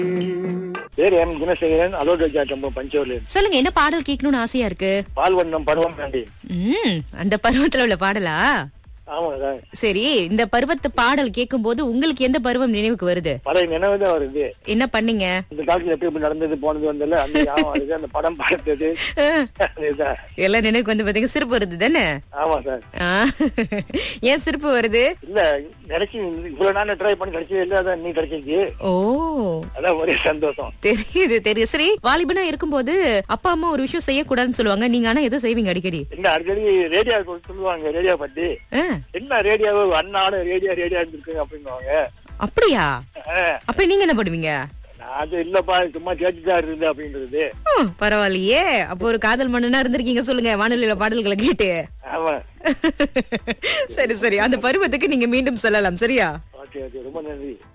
பேர் எம் குணசேகரன் அலோகஜா டெம்போ பஞ்சோர்ல சொல்லுங்க என்ன பாடல் கேட்கணும்னு ஆசையா இருக்கு பால் வண்ணம் பருவம் தாண்டி ம் அந்த பருவத்துல உள்ள பாடலா ஆமா சார் சரி இந்த பருவத்து பாடல் கேட்கும்போது உங்களுக்கு எந்த பருவம் நினைவுக்கு வருது பழைய நினைவு தான் வருது என்ன பண்ணீங்க இந்த காலத்துல எப்படி எப்படி நடந்தது போனது வந்தல அந்த ஞாபகம் வருது அந்த படம் பார்த்தது அஹ், அதுதான் எல்லாம் நினைவுக்கு வந்து பாத்தீங்க சிரிப்பு வருது தானே ஆமா சார் ஆ, ஏன் சிரிப்பு வருது இல்ல கிடைச்சி இவ்வளவு நாள் ட்ரை பண்ணி கிடைச்சது இல்ல அதான் நீ கிடைச்சிச்சு ஓ அதான் ஒரே சந்தோஷம் தெரியுது தெரியுது சரி வாலிபனா இருக்கும்போது அப்பா அம்மா ஒரு விஷயம் செய்யக்கூடாதுன்னு சொல்லுவாங்க நீங்க ஆனா எது செய்வீங்க அடிக்கடி என்ன அடிக்கடி ரேடியோ சொல்லுவாங்க ரேடியோ பத்தி ஆ, என்ன ரேடியோ அண்ணாடு ரேடியோ ரேடியோ இருந்திருக்குங்க அப்படின்னுவாங்க அப்படியா ஆஹ், அப்ப நீங்க என்ன பண்ணுவீங்க நான் அது இல்லப்பா சும்மா கேட்டுதான் இருக்குது அப்படின்றது ஓ, பரவாயில்லையே அப்போ ஒரு காதல் மன்னனா இருந்திருக்கீங்க சொல்லுங்க வானொலியில பாடல்களை கேட்டு ஆமா சரி சரி அந்த பருவத்துக்கு நீங்க மீண்டும் செல்லலாம் சரியா ஓகே ஓகே ரொம்ப நன்றி